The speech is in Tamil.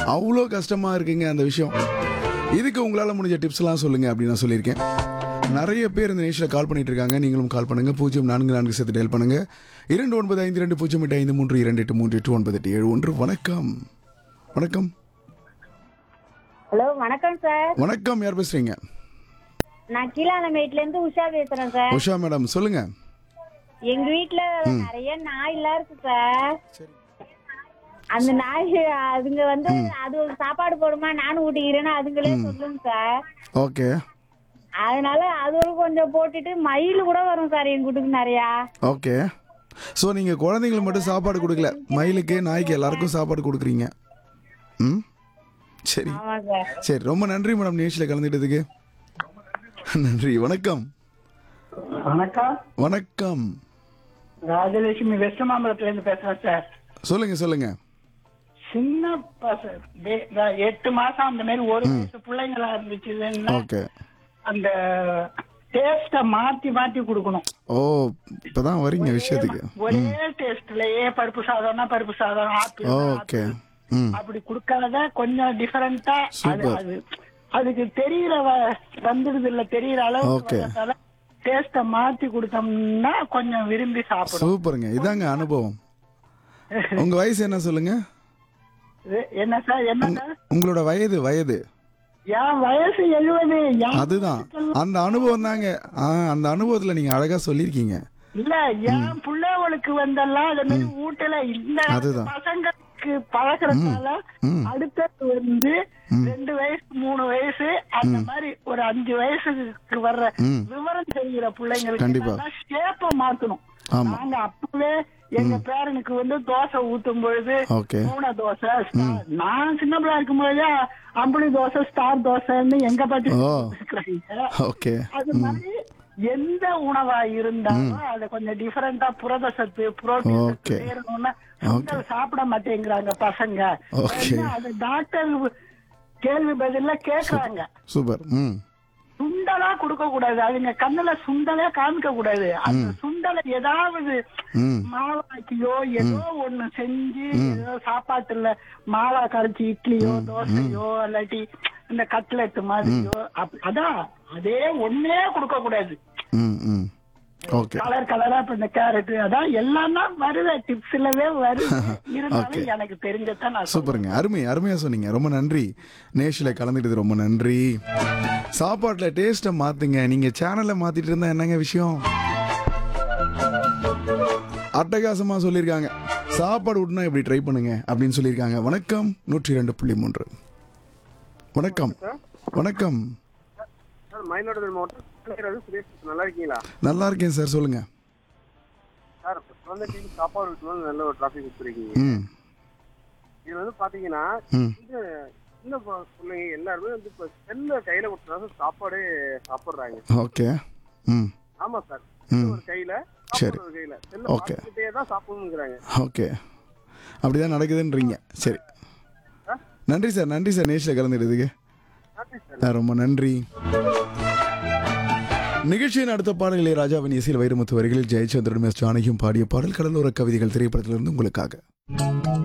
அவ்வளோ கஷ்டமாக இருக்குங்க அந்த விஷயம் இதுக்கு உங்களால் முடிஞ்ச டிப்ஸ்லாம் சொல்லுங்கள் அப்படின்னு நான் சொல்லியிருக்கேன் நிறைய பேர் இந்த நிகழ்ச்சியில் கால் பண்ணிட்டு இருக்காங்க நீங்களும் கால் பண்ணுங்க பூஜ்ஜியம் நான்கு நான்கு சேர்த்து டயல் பண்ணுங்க இரண்டு ஒன்பது ஐந்து ரெண்டு பூஜ்ஜியம் எட்டு ஐந்து மூன்று இரண்டு எட்டு மூன்று எட்டு ஒன்பது எட்டு ஏழு ஒன்று வணக்கம் வணக்கம் ஹலோ வணக்கம் சார் வணக்கம் யார் பேசுறீங்க நான் கீழாலமேட்ல இருந்து உஷா பேசுறேன் சார் உஷா மேடம் சொல்லுங்க எங்க வீட்ல நிறைய நாய் எல்லாம் இருக்கு சார் அந்த நாய் அதுங்க வந்து அது ஒரு சாப்பாடு போடுமா நானும் ஊட்டிக்கிறேன்னு அதுங்களே சொல்லுங்க சார் ஓகே அதனால அது ஒரு கொஞ்சம் போட்டுட்டு மயில் கூட வரும் சார் எங்க வீட்டுக்கு நிறையா ஓகே ஸோ நீங்கள் குழந்தைங்களுக்கு மட்டும் சாப்பாடு கொடுக்கல மயிலுக்கு நாய்க்கு எல்லாருக்கும் சாப்பாடு கொடுக்குறீங்க ம் சரி ஆமா சார் சரி ரொம்ப நன்றி மேடம் நிகழ்ச்சியில் கலந்துக்கிட்டதுக்கு நன்றி வணக்கம் வணக்கம் வணக்கம் ராஜலட்சுமி வெஸ்ட் மாம்பலத்துல இருந்து பேசுறேன் சார் சொல்லுங்க சொல்லுங்க சின்ன பச- டே- நான் எட்டு மாசம் அந்த மாதிரி ஒரு வயசு பிள்ளைங்களா இருந்துச்சுன்னா ஓகே அந்த டேஸ்ட மாத்தி மாத்தி கொடுக்கணும் ஓ இப்பதான் வரீங்க விஷயத்துக்கு ஒரே டேஸ்ட்லயே பருப்பு சாதம்னா பருப்பு சாதம் ஆப்பிள் ஓகே ம் அப்படி கொடுக்காத கொஞ்சம் டிஃபரெண்டா அது Super. அது அதுக்கு தெரியற வ- வந்துடுது இல்ல தெரியற Okay. அளவுக்கு டேஸ்ட மாத்தி கொடுத்தோம்னா கொஞ்சம் விரும்பி சாப்பிடும் சூப்பருங்க இதாங்க அனுபவம் உங்க வயசு என்ன சொல்லுங்க இது- என்ன சார் என்ன சார் உங்களோட வயது வயது என் வயசு எழுபது அதுதான் அந்த அனுபவம் தாங்க ஆ, அந்த அனுபவத்துல நீங்க அழகா சொல்லியிருக்கீங்க இல்ல என் பிள்ளைகளுக்கு வந்தெல்லாம் அது மாதிரி வீட்டுல இந்த அதுதான். பசங்களுக்கு பழகிறதால ம். அடுத்தது வந்து ரெண்டு வயசு மூணு வயசு அந்த மாதிரி ஒரு அஞ்சு வயசுக்கு வர்ற ம். விவரம் தெரிகிற கண்டிப்பா. பிள்ளைங்களுக்கு ஷேப்ப மாத்தணும் ஆமா. நாங்க அப்பவே எங்க பேரனுக்கு வந்து தோசை ஊத்தும் பொழுது ஓகே மூணை தோசை ஸ்டார். நான் சின்ன பிள்ளை இருக்கும் பொழுது அம்புலி தோசை ஸ்டார் தோசைன்னு எங்க பாட்டி ஓ. இருக்கிறாங்க ஓகே அது மாதிரி எந்த உணவா இருந்தாலும் அது கொஞ்சம் டிஃபரெண்டா புரத சத்து புரோட்டீன் Okay. சத்து சேரணும்னா சுண்டல் சாப்பிட மாட்டேங்கிறாங்க பசங்க Okay. ஏன்னா அது டாக்டர் கேள்வி பதில கேக்குறாங்க சூப்பர் ம் சுண்டலா கொடுக்க கூடாது அதுங்க கண்ணுல சுண்டலே காமிக்க கூடாது அந்த சுண்டலை ஏதாவது ம் மாவாக்கியோ ஏதோ ஒண்ணு செஞ்சு ஏதோ சாப்பாட்டுல மாவா கரைச்சி இட்லியோ தோசையோ இல்லாட்டி இந்த கட்லெட் மாதிரியோ அப்- அதான் அதே ஒண்ணே கொடுக்க கூடாது ம் ம் ஓகே கலர் கலரா இப்ப இந்த கேரட் அதான் எல்லாம் தான் வருது டிப்ஸ்லவே வருது இருந்தாலும் எனக்கு தெரிஞ்சதான் நான் சொல்றேன். சூப்பருங்க அருமை அருமையா சொன்னீங்க ரொம்ப நன்றி நேஷில் கலந்துக்கிட்டது ரொம்ப நன்றி சாப்பாட்டில் டேஸ்ட்டை மாத்துங்க நீங்க சேனலை மாத்திட்டு இருந்தா என்னங்க விஷயம் அட்டகாசமா சொல்லியிருக்காங்க சாப்பாடு விட்டுனா இப்படி ட்ரை பண்ணுங்க அப்படின்னு சொல்லியிருக்காங்க வணக்கம் நூற்றி ரெண்டு புள்ளி மூன்று வணக்கம் வணக்கம் சார் மயிலாடுதுறை மாவட்டம் கிருஷ்ணகிரி சுரேஷ் நல்லா இருக்கீங்களா நல்லா இருக்கேன் சார் சொல்லுங்க சார் இப்போ குழந்தைக்கு சாப்பாடு விட்டுனாலும் நல்ல ஒரு டிராஃபிக் கொடுத்துருக்கீங்க ம் இது வந்து பாத்தீங்கன்னா ம் இந்த சின்ன ப- பிள்ளைங்க எல்லாருமே வந்து இப்போ செல்ல கையில கொடுத்தா சாப்பாடே சாப்பிடுறாங்க ஓகே ம் ஆமா சார் ம். ஒரு கையில சரி. சாப்பாடு ஒரு கையில செல்ல Okay. பார்த்துக்கிட்டே தான் சாப்பிடணுங்கிறாங்க ஓகே அப்படிதான் நடக்குதுன்றீங்க சரி நன்றி சார் நன்றி சார் நேஷில் கலந்துடுறதுக்கு நன்றி சார் ஆ, ரொம்ப நன்றி நிகழ்ச்சியின் அடுத்த பாடல் இளையராஜாவின் இசையில் வைரமுத்து வரிகளில் ஜெயச்சந்திரன் எஸ் ஜானகியும் பாடிய பாடல் கடலோர கவிதைகள் திரைப்படத்திலிருந்து உங்களுக்காக